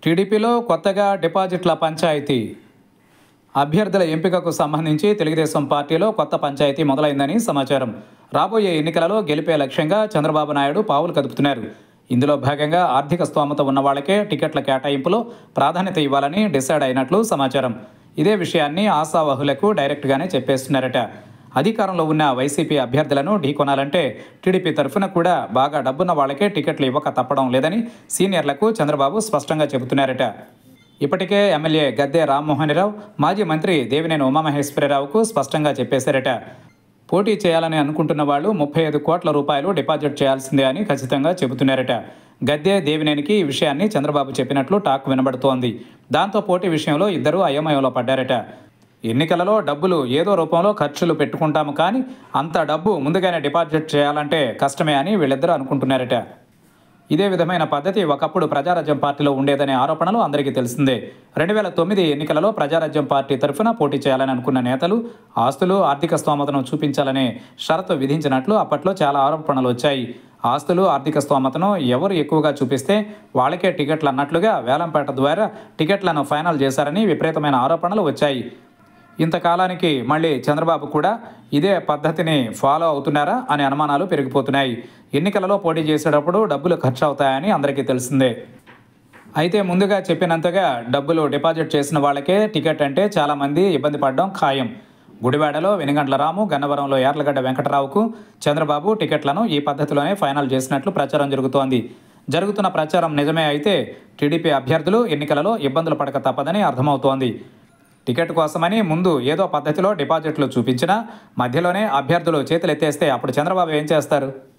టీడీపీలో కొత్తగా డిపాజిట్ల పంచాయతీ అభ్యర్థుల ఎంపికకు సంబంధించి తెలుగుదేశం పార్టీలో కొత్త పంచాయతీ మొదలైందని సమాచారం రాబోయే ఎన్నికలలో గెలిపే లక్ష్యంగా చంద్రబాబు నాయుడు పావులు కదుపుతున్నారు ఇందులో భాగంగా ఆర్థిక స్తోమత ఉన్న వాళ్ళకే టికెట్ల కేటాయింపులో ప్రాధాన్యత ఇవ్వాలని డిసైడ్ అయినట్లు సమాచారం ఇదే విషయాన్ని ఆశావహులకు డైరెక్ట్గానే చెప్పేస్తున్నారట అధికారంలో ఉన్న వైసీపీ అభ్యర్థులను ఢీకొనాలంటే టీడీపీ తరఫున కూడా బాగా డబ్బున్న వాళ్ళకే టికెట్లు ఇవ్వక తప్పడం లేదని సీనియర్లకు చంద్రబాబు స్పష్టంగా చెబుతున్నారట ఇప్పటికే ఎమ్మెల్యే గద్దె రామ్మోహన్ రావు మాజీ మంత్రి దేవినేని ఉమామహేశ్వరరావుకు స్పష్టంగా చెప్పేశారట పోటీ చేయాలని అనుకుంటున్న వాళ్ళు ముప్పై ఐదు కోట్ల రూపాయలు డిపాజిట్ చేయాల్సిందే అని ఖచ్చితంగా చెబుతున్నారట గద్దె దేవినేనికి ఈ విషయాన్ని చంద్రబాబు చెప్పినట్లు టాక్ వినబడుతోంది దాంతో పోటీ విషయంలో ఇద్దరూ అయోమయంలో పడ్డారట ఎన్నికలలో డబ్బులు ఏదో రూపంలో ఖర్చులు పెట్టుకుంటాము కానీ అంత డబ్బు ముందుగానే డిపాజిట్ చేయాలంటే కష్టమే అని వీళ్ళిద్దరూ అనుకుంటున్నారట ఇదే విధమైన పద్ధతి ఒకప్పుడు ప్రజారాజ్యం పార్టీలో ఉండేదనే ఆరోపణలు అందరికీ తెలిసిందే రెండు వేల తొమ్మిది ఎన్నికలలో ప్రజారాజ్యం పార్టీ తరఫున పోటీ చేయాలని అనుకున్న నేతలు ఆస్తులు ఆర్థిక స్తోమతను చూపించాలనే షరతు విధించినట్లు అప్పట్లో చాలా ఆరోపణలు వచ్చాయి ఆస్తులు ఆర్థిక స్తోమతను ఎవరు ఎక్కువగా చూపిస్తే వాళ్ళకే టికెట్లు అన్నట్లుగా వేలంపేట ద్వారా టికెట్లను ఫైనల్ చేశారని విపరీతమైన ఆరోపణలు వచ్చాయి ఇంతకాలానికి మళ్ళీ చంద్రబాబు కూడా ఇదే పద్ధతిని ఫాలో అవుతున్నారా అనే అనుమానాలు పెరిగిపోతున్నాయి ఎన్నికలలో పోటీ చేసేటప్పుడు డబ్బులు ఖర్చు అవుతాయని అందరికీ తెలిసిందే అయితే ముందుగా చెప్పినంతగా డబ్బులు డిపాజిట్ చేసిన వాళ్ళకే టికెట్ అంటే చాలామంది ఇబ్బంది పడడం ఖాయం గుడివాడలో వెనుగండ్ల రాము గన్నవరంలో యార్లగడ్డ వెంకటరావుకు చంద్రబాబు టికెట్లను ఈ పద్ధతిలోనే ఫైనల్ చేసినట్లు ప్రచారం జరుగుతోంది జరుగుతున్న ప్రచారం నిజమే అయితే టీడీపీ అభ్యర్థులు ఎన్నికలలో ఇబ్బందులు పడక తప్పదని అర్థమవుతోంది టికెట్ కోసమని ముందు ఏదో పద్ధతిలో డిపాజిట్లు చూపించినా మధ్యలోనే అభ్యర్థులు చేతులెత్తేస్తే అప్పుడు చంద్రబాబు ఏం చేస్తారు